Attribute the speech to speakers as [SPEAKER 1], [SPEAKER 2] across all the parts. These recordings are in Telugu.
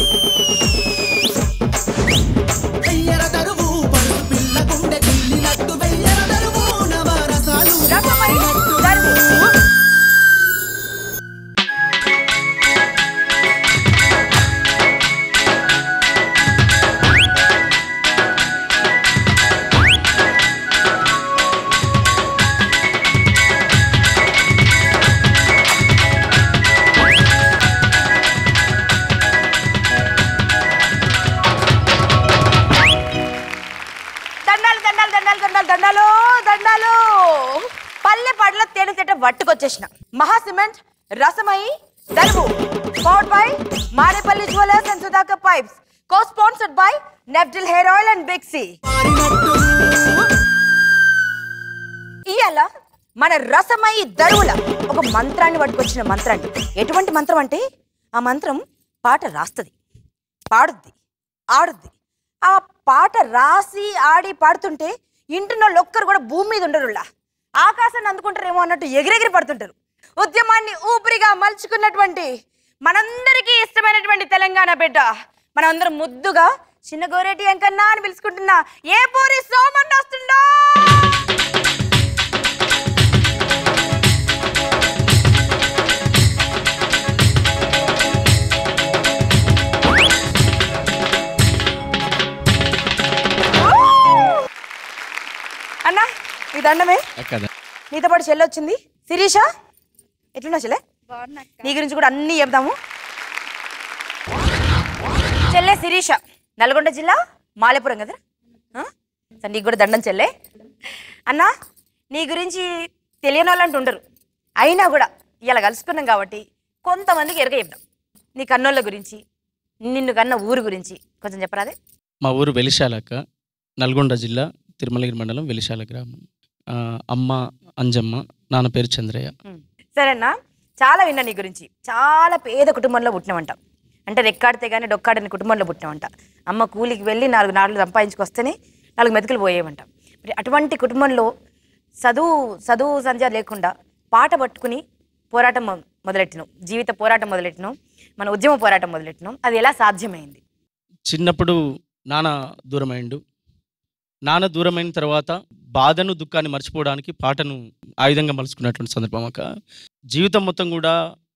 [SPEAKER 1] వెయ్యర దరువు పరుసు పిల్ల గుండె గిల్లినట్టు వెయ్యర దరువు నవరసాలు
[SPEAKER 2] రసమై
[SPEAKER 1] రేగినట్టు.
[SPEAKER 2] దరువు. దండాలు దండాలు దండాలు దండాలు దండాలు దండాలు పల్లె పడ్ల తేనె తిట్ట పట్టుకొచ్చేసిన మహా cement Rasamayi Daruvu powered by Marepalli jewellers and Sudhakar pipes co sponsored by Neptil hair oil and బిక్సీ
[SPEAKER 1] మారినట్టు
[SPEAKER 2] ఇవాళ మన రసమయి దరువుల ఒక మంత్రాన్ని పట్టుకొచ్చిన మంత్రాన్ని ఎటువంటి మంత్రం అంటే ఆ మంత్రం పాట రాస్తుంది పాడుద్ది ఆడుద్ది ఆ పాట రాసి ఆడి పాడుతుంటే ఇంటిన ఒక్కరు కూడా భూమి మీద ఉండరులా ఆకాశాన్ని అందుకుంటారేమో అన్నట్టు ఎగిరెగిరి పడుతుంటారు ఉద్యమాన్ని ఊపిరిగా మలుచుకున్నటువంటి మనందరికీ ఇష్టమైనటువంటి తెలంగాణ బిడ్డ మనందరం ముద్దుగా చిన్న గోరేటి ఎంకన్నా అని పిలుచుకుంటున్నా ఏ పూరి సోమన్న వస్తుండో అన్నా ఈ దండమే
[SPEAKER 3] కదా
[SPEAKER 2] నీతో పాటు చెల్లి వచ్చింది శిరీష ఎట్లున్నా చెల్లె నీ గురించి కూడా అన్నీ చెప్దాము చెల్లె శిరీష నల్గొండ జిల్లా మాలేపురం కదా ఆ? సరే నీకు కూడా దండం చెల్లె అన్నా నీ గురించి తెలియని వాళ్ళు అంటూ ఉండరు అయినా కూడా ఇలా కలుసుకున్నాం కాబట్టి కొంతమందికి ఎరగ చెప్దాం నీ కన్నోళ్ళ గురించి నిన్ను కన్న ఊరు గురించి కొంచెం చెప్పరాదే
[SPEAKER 3] మా ఊరు వెలిశాలక నల్గొండ జిల్లా తిరుమలగిరి మండలం వెలిశాల గ్రామం ఆ, అమ్మ అంజమ్మ నాన్న పేరు చంద్రయ్య
[SPEAKER 2] సరేనా చాలా విన్నా నీ గురించి చాలా పేద కుటుంబంలో పుట్టినవంట అంటే రెక్కాడితే కానీ డొక్కాడని కుటుంబంలో పుట్టినవంట అమ్మ కూలికి వెళ్ళి నాలుగు నాలుగు సంపాదించుకొస్తేనే నాలుగు మెతుకులు పోయేవంట మరి అటువంటి కుటుంబంలో చదువు చదువు సంధ్య లేకుండా పాట పట్టుకుని పోరాటం మొ- మొదలెట్టినాం జీవిత పోరాటం మొదలెట్టినాం మన ఉద్యమ పోరాటం మొదలెట్టినాం అది ఎలా సాధ్యమైంది
[SPEAKER 3] చిన్నప్పుడు నాన్న దూరమైండు నాన్న దూరమైన తర్వాత బాధను దుఃఖాన్ని మర్చిపోవడానికి పాటను ఆయుధంగా మలుచుకున్నటువంటి సందర్భం ఒక జీవితం మొత్తం కూడా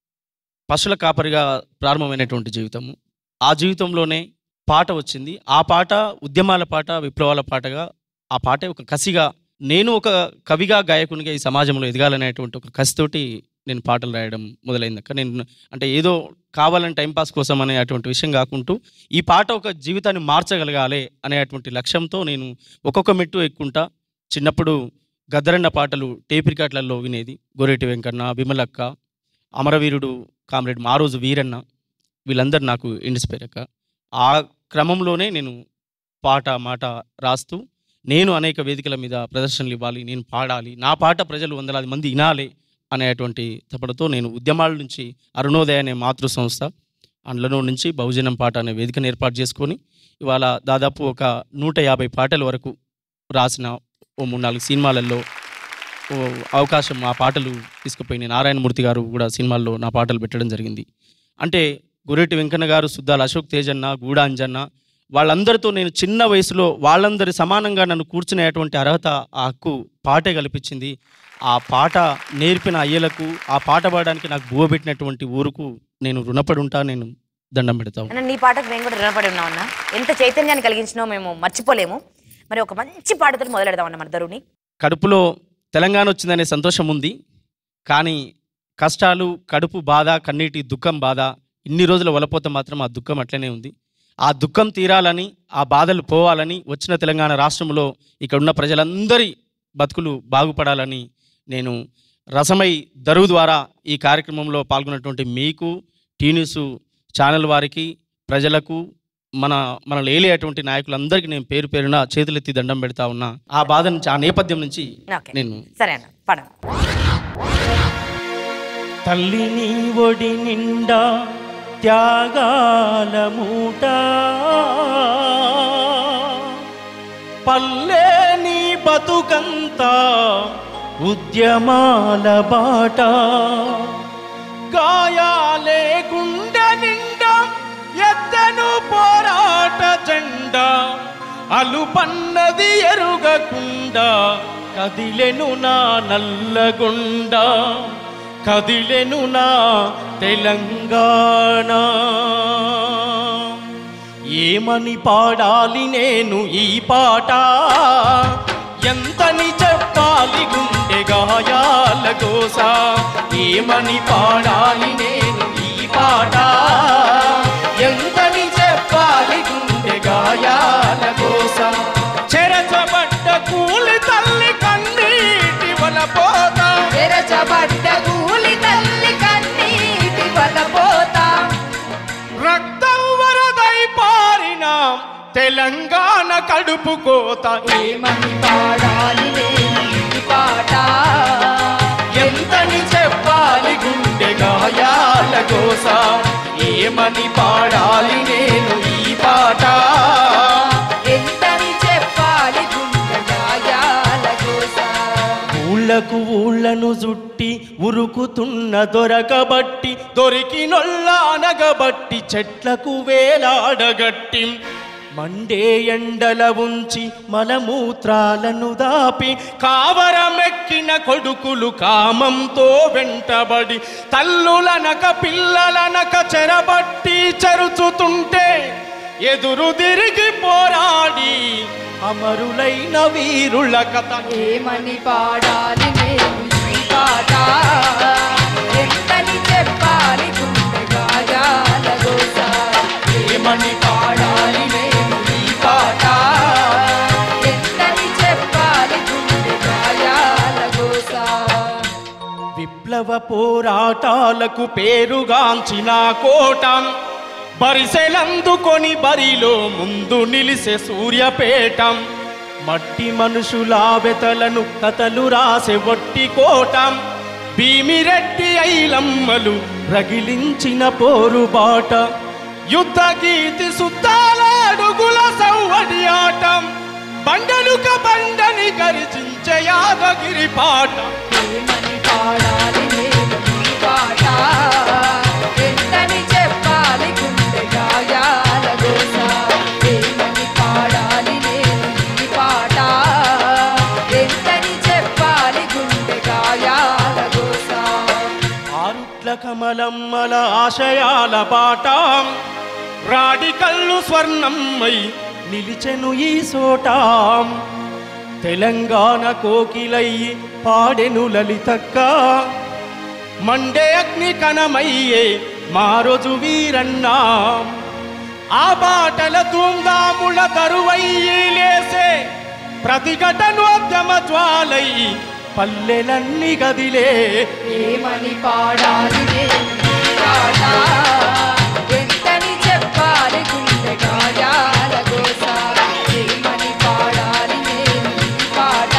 [SPEAKER 3] పశువుల కాపరిగా ప్రారంభమైనటువంటి జీవితము ఆ జీవితంలోనే పాట వచ్చింది ఆ పాట ఉద్యమాల పాట విప్లవాల పాటగా ఆ పాటే ఒక కసిగా నేను ఒక కవిగా గాయకునిగా ఈ సమాజంలో ఎదగాలనేటువంటి ఒక కసితోటి నేను పాటలు రాయడం మొదలైందక్క నేను అంటే ఏదో కావాలని టైంపాస్ కోసం అనే అటువంటి విషయం కాకుంటూ ఈ పాట ఒక జీవితాన్ని మార్చగలగాలి అనేటువంటి లక్ష్యంతో నేను ఒక్కొక్క మెట్టు ఎక్కుంటా చిన్నప్పుడు గద్దరన్న పాటలు టేప్ రికార్డులలో వినేది గోరేటి వెంకన్న విమలక్క అమరవీరుడు కామ్రేడ్ మారోజు వీరన్న వీళ్ళందరూ నాకు ఇన్స్పైర్ అక్క ఆ క్రమంలోనే నేను పాట మాట రాస్తూ నేను అనేక వేదికల మీద ప్రదర్శనలు ఇవ్వాలి నేను పాడాలి నా పాట ప్రజలు వందలాది మంది వినాలి అనేటువంటి తపనతో నేను ఉద్యమాల నుంచి అరుణోదయ అనే మాతృ సంస్థ అందులో నుంచి బహుజనం పాట అనే వేదికను ఏర్పాటు చేసుకొని ఇవాళ దాదాపు ఒక నూట యాభై పాటల వరకు రాసిన ఓ మూడు నాలుగు సినిమాలలో ఓ అవకాశం ఆ పాటలు తీసుకుపోయిన నారాయణమూర్తి గారు కూడా సినిమాల్లో నా పాటలు పెట్టడం జరిగింది అంటే గురెట్టి వెంకన్న గారు సుద్దాల అశోక్ తేజన్న గూడా అంజన్న వాళ్ళందరితో నేను చిన్న వయసులో వాళ్ళందరి సమానంగా నన్ను కూర్చునేటువంటి అర్హత ఆ హక్కు పాటే కల్పించింది ఆ పాట నేర్పిన అయ్యలకు ఆ పాట పాడడానికి నాకు బువ పెట్టినటువంటి ఊరుకు నేను రుణపడి ఉంటా నేను దండం పెడతాను
[SPEAKER 2] అన్న నీ పాటకు మేము కూడా రుణపడి ఉన్నాం అన్న ఎంత చైతన్యాన్ని కలిగించినో మేము మర్చిపోలేము మరి ఒక మంచి పాటతో మొదలెడదాం అన్న మన దరుని
[SPEAKER 3] కడుపులో తెలంగాణ వచ్చిందనే సంతోషం ఉంది కానీ కష్టాలు కడుపు బాధ కన్నీటి దుఃఖం బాధ ఇన్ని రోజుల వలపోతే మాత్రం ఆ దుఃఖం అట్లనే ఉంది ఆ దుఃఖం తీరాలని ఆ బాధలు పోవాలని వచ్చిన తెలంగాణ రాష్ట్రంలో ఇక్కడ ఉన్న ప్రజలందరి బతుకులు బాగుపడాలని నేను రసమై దరువు ద్వారా ఈ కార్యక్రమంలో పాల్గొన్నటువంటి మీకు టీ న్యూస్ ఛానల్ వారికి ప్రజలకు మన మన లేలేటువంటి నాయకులందరికీ నేను పేరు పేరున చేతులెత్తి దండం పెడతా ఉన్నా ఆ బాధ నుంచి ఆ నేపథ్యం నుంచి
[SPEAKER 2] ఓకే
[SPEAKER 3] నేను
[SPEAKER 2] సరే అన్న పడం
[SPEAKER 3] తల్లిని ఒడి నిండా త్యాగాల మూట పల్లె నీ బతుకంతా ఉద్యమాల బాట గాయాలే గుండె నిండా ఎత్తను అలుపన్నది ఎరుగకుండా కదిలెను నా నల్లగొండ కదిలెను నా తెలంగాణ ఏమని పాడాలి నేను ఈ పాట ఎంతని చెప్పాలి గుండె గాయాల కోస ఏమని పాడాలి నేను ఈ పాట ఎంతని చెప్పాలి గుండె గాయాల కోస చెరచబడ్డ కూలి తల్లి కన్నీటి వలపోత
[SPEAKER 2] తెరచబడ్డ కూలి తల్లి కన్నీటి వలపోతా
[SPEAKER 3] రక్తం వరదై పారిన తెలంగాణ కడుపు కోత
[SPEAKER 2] ఏమని పాడాలి నేను ఈ పాట
[SPEAKER 3] ఎంతని చెప్పాలి గుండె గాయాల కోస ఏమని పాడాలి నేను ఈ పాట
[SPEAKER 2] ఎంతని చెప్పాలి గుండె గాయాల కోస
[SPEAKER 3] ఊళ్ళకు ఊళ్ళను జుట్టి ఉరుకుతున్న దొరకబట్టి దొరికినొల్ల అనగబట్టి చెట్లకు వేలాడగట్టి మండే ఎండల ఉంచి మలమూత్రాలను దాపి కావరమెక్కిన కొడుకులు కామంతో వెంటబడి తల్లులనక పిల్లలనక చెరబట్టి చెరుచుతుంటే ఎదురు తిరిగి పోరాడి అమరులైన వీరుల కథ
[SPEAKER 2] ఏమని పాడాలి నేను ఈ పాట ఎంతని చెప్పాలి గుండె గాయాల కోస
[SPEAKER 3] ఏమని పాడాలి నేను ఈ పాట
[SPEAKER 2] ఎంతని చెప్పాలి గుండె గాయాల కోస
[SPEAKER 3] విప్లవ పోరాటాలకు పేరుగాంచిన కోట బరిసెలందుకొని బరిలో ముందు నిలిసే సూర్యపేటం మట్టి మనుషుల వెతలను కథలు రాసే వట్టి కోటం భీమిరెడ్డి ఐలమ్మలు రగిలించిన పోరుబాట యుద్ధ గీతి సుత్తాల అడుగుల సౌవడి ఆటం బండనుక బండని గరిచించే యాదగిరి పాట
[SPEAKER 2] ఏమని పాడాలి నేను ఈ పాట ఎంతని చెప్పాలి గుండె గాయాల కోస ఏమని పాడాలి నేను ఈ పాట ఎంతని చెప్పాలి గుండె గాయాల కోస
[SPEAKER 3] ఆరుట్ల కమలమ్మల ఆశయాల బాట రాడి కళ్ళు స్వర్ణమ్మై నిలిచెను ఈ సోట తెలంగాణ కోకిలయ్యి పాడెను లలితక్క మండే అగ్ని కణమయ్యే మారోజు వీరన్నా ఆ బాటల ధూమ్ధాముల దరువయ్యి లేసే ప్రతిఘటనోద్యమ జ్వాలై పల్లెలన్నీ గదిలే
[SPEAKER 2] ఏమని పాడాలి నేను ఈ పాట ఎంతని చెప్పాలి గుండె గాయాల కోస ఏమని పాడాలి నేను ఈ పాట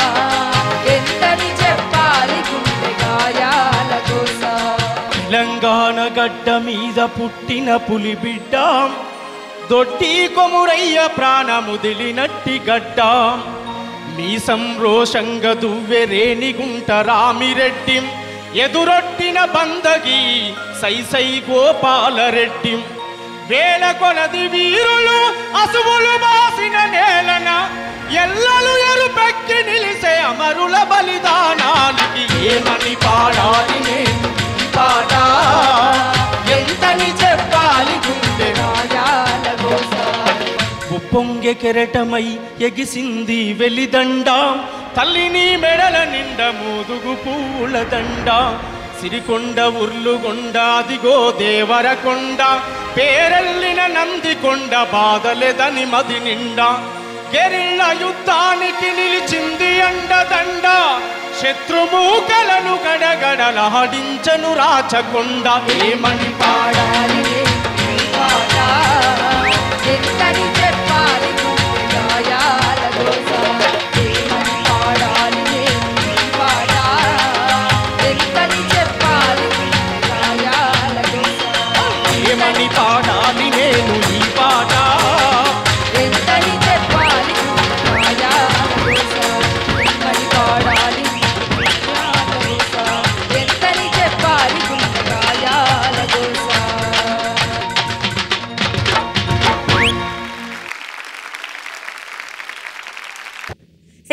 [SPEAKER 2] ఎంతని చెప్పాలి గుండె గాయాల కోస
[SPEAKER 3] తెలంగాణ గడ్డ మీద పుట్టిన పులి బిడ్డ దొడ్డి కొమురయ్య ప్రాణముదిలినట్టి గడ్డ మీసం రోషంగ దువ్వె రేణిగుంట రామిరెడ్డి ఎదురొట్టిన బందగి సై సై గోపాలరెడ్డి వేల కొలది వీరులు అసువులు బాసిన నేలన ఎల్లలు ఎరుపెక్కి నిలిసే అమరుల బలిదానానికి ఏమని పాడాలి నేను ఈ పాట ఎంతని చెప్పాలి గుండె
[SPEAKER 2] గాయాల కోస
[SPEAKER 3] ఉప్పొంగె కెరటమై ఎగిసింది వెలిదండ తల్లిని మెడల నిండ మోదుగు పూల దండ సిరికొండ ఉర్లుగొండ అదిగో దేవరకొండ పేరెల్లిన నందికొండ బాధలేదని మది నిండా గెరిళ్ళ యుద్ధానికి నిలిచింది అండదండ శత్రుమూకలను గడగడలాడించను రాచకొండ ఏమని
[SPEAKER 2] పాడాలి నేను ఈ పాట ఎంతని చెప్పాలి గుండె గాయాల కోస ఏమని పాడాలి నేను ఈ పాట ఎంతని చెప్పాలి గుండె గాయాల కోస
[SPEAKER 3] ఏమని పాడాలి నేను ఈ పాట
[SPEAKER 2] ఎంతని చెప్పాలి గుండె గాయాల కోస ఎంతని పాడాలి గాయాల కోస ఎంతని చెప్పాలి గుండె గాయాల కోస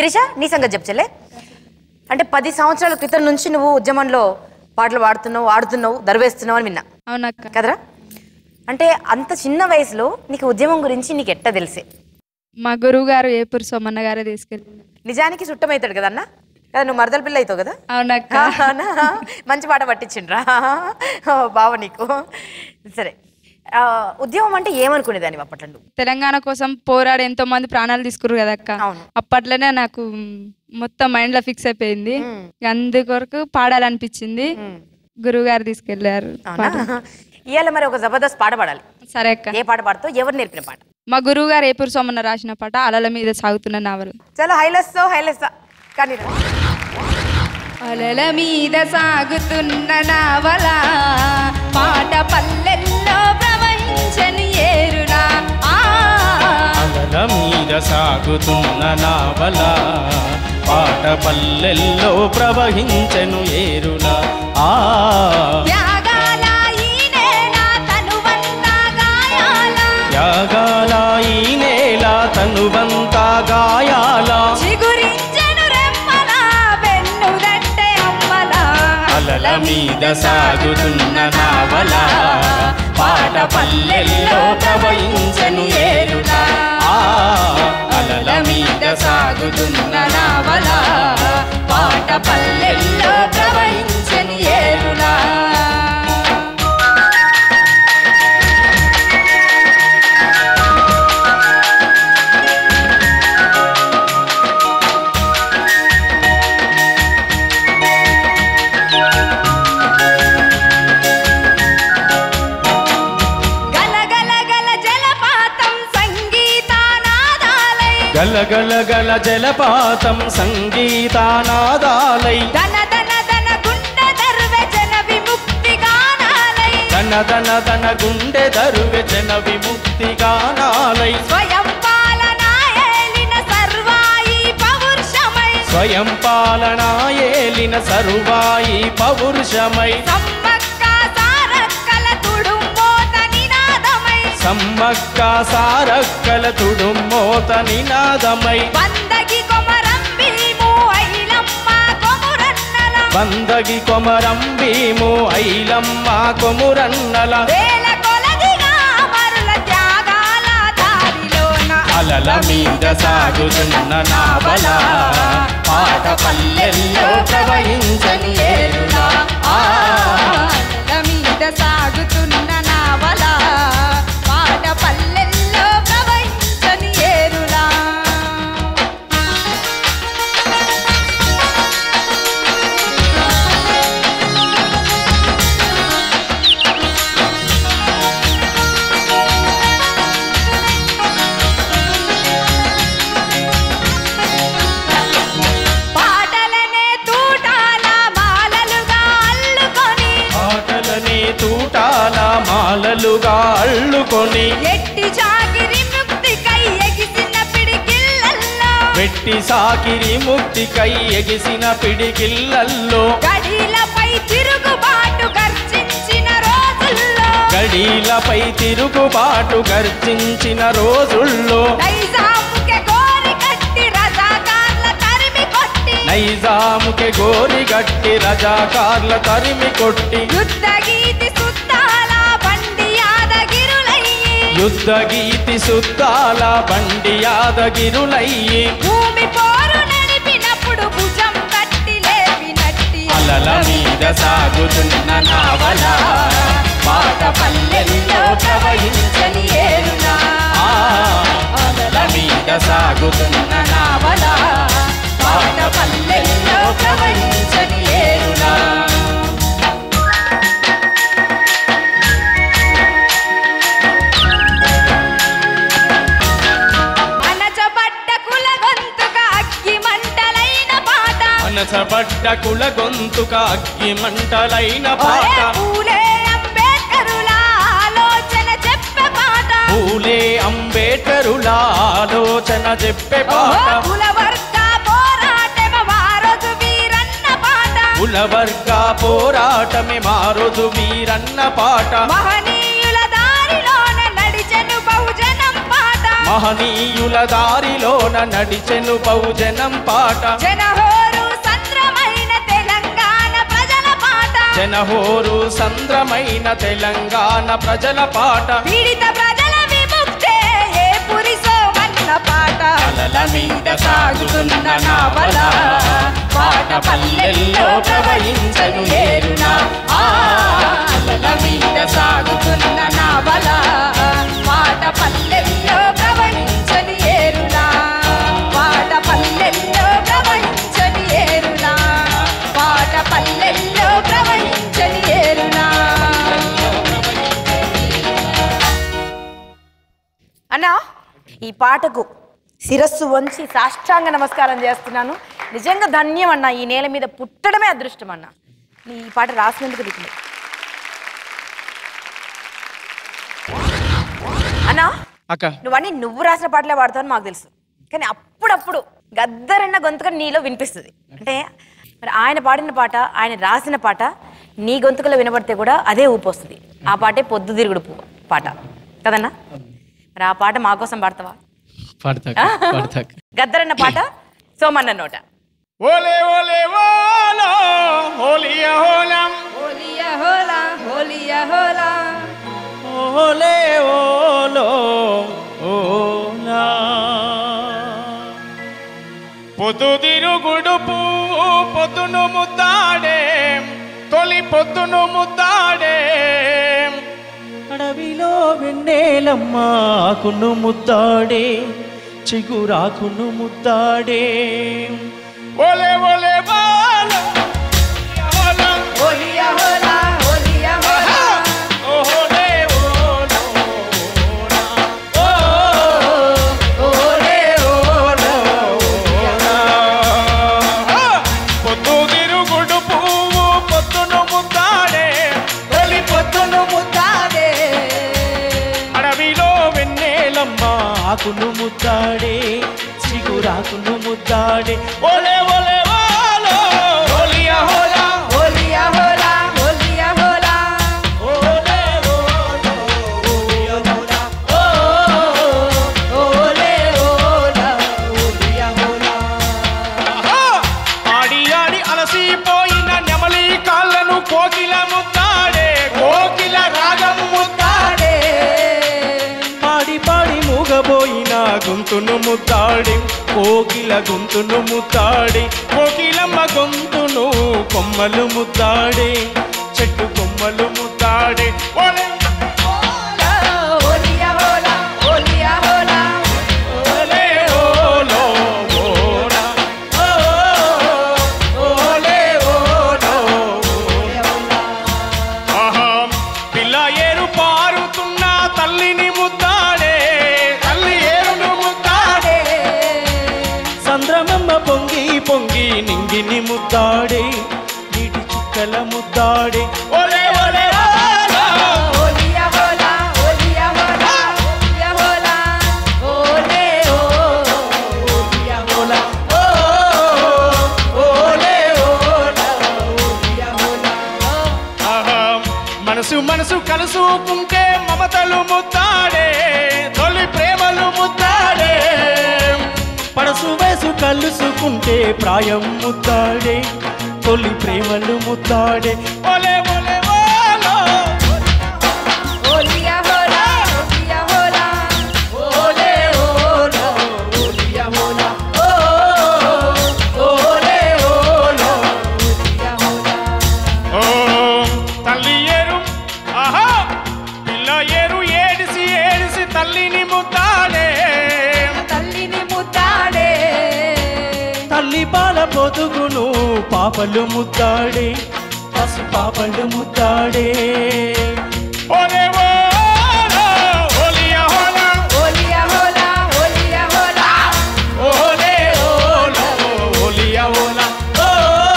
[SPEAKER 2] శిరీష నీ సంగతి చెప్పలే అంటే పది సంవత్సరాల క్రితం నుంచి నువ్వు ఉద్యమంలో పాటలు పాడుతున్నావు ఆడుతున్నావు దర్వేస్తున్నావు అని విన్నా
[SPEAKER 4] అవునక్క
[SPEAKER 2] కదరా అంటే అంత చిన్న వయసులో నీకు ఉద్యమం గురించి నీకు ఎట్ట తెలిసే
[SPEAKER 4] మా గురువు గారు ఏపూరు సోమన్న గారే తీసుకెళ్ళి
[SPEAKER 2] నిజానికి చుట్టమవుతాడు కదన్నా కదా నువ్వు మరదల పిల్ల అవుతావు కదా
[SPEAKER 4] అవునక్క
[SPEAKER 2] అవునా? మంచి పాట పట్టించిండ్రా ఓ, బావ నీకు సరే ఆ, ఉద్యమం అంటే ఏమనుకునేదాన్ని అప్పట్లో నువ్వు?
[SPEAKER 4] తెలంగాణ కోసం పోరాడి ఎంతో మంది ప్రాణాలు తీసుకురు కదక్క
[SPEAKER 2] అవును.
[SPEAKER 4] అప్పట్లోనే నాకు మ్, మొత్తం మైండ్ లో ఫిక్స్ అయిపోయింది ఇక అందుకొరకు పాడాలనిపించింది గురువు గారు తీసుకెళ్లారు
[SPEAKER 2] అవునా ఇవాళ మరి ఒక జబర్దస్త్ పాట పాడాలి
[SPEAKER 4] సరే అక్క
[SPEAKER 2] ఏ పాట పాడుతావు ఎవరు నేర్పిన పాట
[SPEAKER 4] మా గురువు గారు ఏపూరు సోమన్న రాసిన పాట అలల మీద సాగుతున్న నావలు
[SPEAKER 2] చలో హైలెస్ హైలెస్ కానీ రా.
[SPEAKER 4] అలల మీద సాగుతున్న నావల పాట పల్లెల్లో ప్రవహించని ఏరులా ఆ
[SPEAKER 3] అలల మీద సాగుతున్న నావల పాట పల్లెల్లో ప్రవహించెను ఏరులా ఆ
[SPEAKER 4] త్యాగాల ఈ నేల తనువంతా గాయాల
[SPEAKER 3] యాగాల ఈ నేల తనువంతా గాయాల
[SPEAKER 4] చిగురించెను రెమ్మల వెన్నుదట్టె అమ్మల
[SPEAKER 3] అలల మీద సాగుతున్న నావల పాట పల్లెల్లో ప్రవహించెను ఏరులా ఆ అలల మీద సాగుతున్న నావల
[SPEAKER 4] పాట పల్లెల్లో ప్రవహించని ఏరులా గల గల గల జలపాతం సంగీతానాదాలై
[SPEAKER 3] గల గల గల జలపాతం సంగీతానాదాలై
[SPEAKER 4] ధన ధన ధన గుండె దర్వె జన విముక్తి గానాలై
[SPEAKER 3] ధన ధన ధన గుండె దరువె జన విముక్తి గానాలై
[SPEAKER 4] స్వయం పాలనా ఏలిన సర్వాయి పౌరుషమై
[SPEAKER 3] స్వయం పాలనా ఏలిన సర్వాయి పౌరుషమై
[SPEAKER 4] సమ్మక్క సారక్కల తుడుంబోత నినాదమై
[SPEAKER 3] సమ్మక్క సారక్కల తుడుమోత నినాదమై
[SPEAKER 4] వందగి కొమరం భీము ఐలమ్మ కొమురన్నల
[SPEAKER 3] వందగి కొమరం భీము ఐలమ్మ కొమురన్నల
[SPEAKER 4] వేల కొలదిగా మరుల త్యాగాల దారిలోన
[SPEAKER 3] అలల మీద సాగుతున్న నావల పాట పల్లెల్లో ప్రవహించని ఏరులా ఆ
[SPEAKER 4] అలల మీద సాగుతున్న నావల పాట పల్లెల్లో ప్రవహించని ఏరులా పాటలనే తూటాల మాలలుగా అల్లుకొని
[SPEAKER 3] పాటలనే తూటాల మాలలుగా అల్లుకొని
[SPEAKER 4] ఎట్టి చాకిరి ముక్తికై ఎగిసిన పిడికిళ్ళల్లో
[SPEAKER 3] వెట్టి సాకిరి ముక్తికై ఎగిసిన పిడికిళ్ళల్లో
[SPEAKER 4] గడిలపై తిరుగుబాటు గర్జించిన రోజుల్లో
[SPEAKER 3] గడీలపై తిరుగుబాటు గర్జించిన రోజుల్లో
[SPEAKER 4] నైజాముకే గోరి కట్టి రజాకార్ల తరిమి కొట్టి
[SPEAKER 3] నైజాముకి గోరి గట్టి రజాకార్ల తరిమి కొట్టి
[SPEAKER 4] యుద్ధ గీతి సుత్తాల బండి యాదగిరులయ్యి
[SPEAKER 3] యుద్ధ గీతి సుద్దాల బండి యాదగిరులయ్యి
[SPEAKER 4] భూమి పోరు నడిపినప్పుడు భుజం కట్టి లేపినట్టి
[SPEAKER 3] అలల మీద సాగుతున్న నావల పాట పల్లెల్లో ప్రవహించని ఏరులా ఆ అలల మీద సాగుతున్న నావల పాట పల్లెల్లో ప్రవహించని ఏరులా
[SPEAKER 4] అనచబడ్డ కుల గొంతుక అగ్గి మంటలైన పాట
[SPEAKER 3] మనసబడ్డ కుల గొంతుక అగ్గి మంటలైన
[SPEAKER 4] ఒరే
[SPEAKER 3] పాట
[SPEAKER 4] పూలే అంబేద్కరుల ఆలోచన చెప్పే పాట
[SPEAKER 3] పూలే అంబేద్కరుల ఆలోచన చెప్పే
[SPEAKER 4] ఓహో,
[SPEAKER 3] పాట
[SPEAKER 4] కుల వర్గ పోరాటమ వారసు వీరన్న పాట
[SPEAKER 3] కులవర్గ పోరాటమే మారోజు వీరన్న పాట
[SPEAKER 4] మహనీయుల దారిలోన నడిచెను బహుజనం పాట
[SPEAKER 3] మహనీయుల దారిలోన నడిచెను బహుజనం పాట
[SPEAKER 2] జనహోరు సంద్రమైన తెలంగాణ ప్రజల పాట
[SPEAKER 3] జనహోరు సంద్రమైన తెలంగాణ ప్రజల పాట
[SPEAKER 2] పీడిత ప్రజల విముక్తే ఏ పురిసో మన్న పాట
[SPEAKER 3] అలల మీద సాగుతున్న నావల పాట పల్లెల్లో ప్రవహించను ఏరునా ఆ, అలల మీద సాగుతున్న నావల
[SPEAKER 2] పాట పల్లెల్లో ప్రవహించని ఏరునా పాట పల్లెల్లో ప్రవహించని ఏరునా పాట పల్లెల్లో ప్రవహించని ఏరునా అన్నా ఈ పాటకు శిరస్సు వంచి సాష్టాంగ నమస్కారం చేస్తున్నాను నిజంగా ధన్యం అన్న ఈ నేల మీద పుట్టడమే అదృష్టం అన్న నీ ఈ పాట రాసినందుకు నీకు అన్నా
[SPEAKER 3] అక్క
[SPEAKER 2] నువ్వన్నీ నువ్వు రాసిన పాటలే పాడతావని మాకు తెలుసు కానీ అప్పుడప్పుడు గద్దరన్న గొంతుక నీలో వినిపిస్తుంది అంటే మరి ఆయన పాడిన పాట ఆయన రాసిన పాట నీ గొంతుకలో వినబడితే కూడా అదే ఊపు వస్తుంది ఆ పాటే పొద్దుతిరుగుడు పువ్వు పాట కదన్నా మరి ఆ పాట మా కోసం పాడతావా
[SPEAKER 3] పాడతాక పాడతాక
[SPEAKER 2] గద్దరన్న పాట సోమన్న నోట
[SPEAKER 3] ఓలే ఓలే ఓలో హోలియ హోలం
[SPEAKER 4] హోలియా హోలా హోలియా హోలా
[SPEAKER 3] ఓలే ఓలో ఓలా పొద్దు తిరుగుడు పువ్వు పొద్దును ముద్దాడే తొలి పొద్దును ముద్దాడే అడవిలో వెన్నెలమ్మ ఆకును ముద్దాడే చిగురాకును ముద్దాడే ఓలే ఓలే బాలో ఓలా
[SPEAKER 4] హోలియా హోలా హోలియా హోలా
[SPEAKER 3] ఓలే ఓలో ఓలా
[SPEAKER 4] ఓలే ఓలా
[SPEAKER 3] పొద్దు తిరుగుడు పువ్వు పొద్దును ముద్దాడే తొలి పొద్దును
[SPEAKER 4] ముద్దాడే
[SPEAKER 3] అడవిలో వెన్నెలమ్మ ఆకును ముద్దాడే చిగురాకును ముద్దాడే ఓలే ఓలే ఓలో ఓలియా హోలా
[SPEAKER 4] హోలియా హోలా హోలియా హోలా
[SPEAKER 3] ఓలే ఓలో ఓలియా హోలా
[SPEAKER 4] ఓలే ఓలా హోలియా హోలా
[SPEAKER 3] ఆహా! ఆడి ఆడి అలసిపోయిన నెమలి కాళ్ళను కోకిల ముద్దాడే కోకిల రాగం ముద్దాడే పాడి పాడి మూగబోయిన గొంతును ముద్దాడి కోకిల గొంతును ముద్దాడి కోకిలమ్మ గొంతును కొమ్మలు ముద్దాడే చెట్టు కొమ్మలు ముద్దాడే ఓలే
[SPEAKER 4] హోలియా హోలా హోలియా హోలా
[SPEAKER 3] ఓలే ఓలో ఓలా ఓ ఓలే ఓలో ఆహా పిల్ల ఏరు పారుతున్న తల్లిని ముద్దాడే తల్లి ఏరును ముద్దాడే సంద్రమమ్మ పొంగి పొంగి నింగిని ముద్దాడే నీటి చుక్కల ముద్దాడే ఓలే ఓలే ఓలో.
[SPEAKER 4] హోలియా హోలా హోలియా హోలా హోలియా హోలా ఓలే ఓ హోలియా హోలా
[SPEAKER 3] ఓ ఓలే ఓలో.
[SPEAKER 4] హోలియా హోలా
[SPEAKER 3] ఆహా, మనసు మనసు కలుసుకుంటే మమతలు ముద్దాడే తొలి ప్రేమలు ముద్దాడే పడసు వయసు కలుసుకుంటే ప్రాయం ముద్దాడే తొలి ప్రేమలు ముద్దాడే ఓలే ఓలే ఓలో
[SPEAKER 4] హోలియా హోలా హోలియా హోలా ఓలే ఓలా హోలియా హోలా ఓ ఓలే ఓలా హోలియా హోలా
[SPEAKER 3] ఓ తల్లి ఏరు ఆహా పిల్ల ఏరు ఏడిసి ఏడిసి తల్లిని ముద్దాడే
[SPEAKER 4] తల్లిని ముద్దాడే
[SPEAKER 3] తల్లి పాల పొదుగును పాపలు ముద్దాడే పసు పాపలు ముద్దాడే ఓలే ఓలో, ఓలియా హోలా,
[SPEAKER 4] హోలియా హోలా హోలియా హోలా
[SPEAKER 3] ఓలే ఓలో, ఓలియా హోలా, ఓ,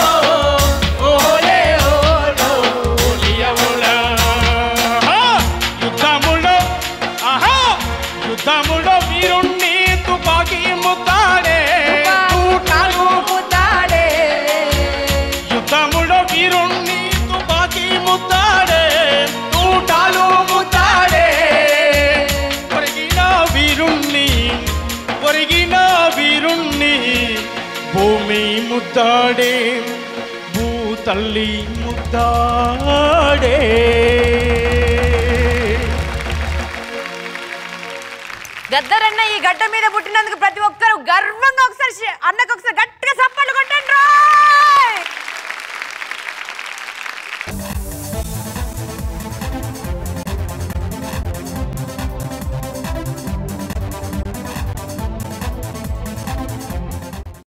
[SPEAKER 3] ఓలే ఓలో, ఓలియా హోలా. ఆహా, యుద్ధములో ఆహా యుద్ధములో వీరుణ్ణి తుపాకీ ముద్దాడే తూటాలు
[SPEAKER 4] ముద్దాడే
[SPEAKER 3] యుద్ధములో వీరుణ్ణి తుపాకీ ముద్దాడే తూటాలు భూమి ముద్దాడే భూతల్లి ముద్దాడే
[SPEAKER 2] గద్దరన్న ఈ గడ్డ మీద పుట్టినందుకు ప్రతి ఒక్కరు గర్వంగా ఒకసారి షే- అన్నకు ఒకసారి గట్టిగా చప్పట్లు కొట్టండి రోయ్!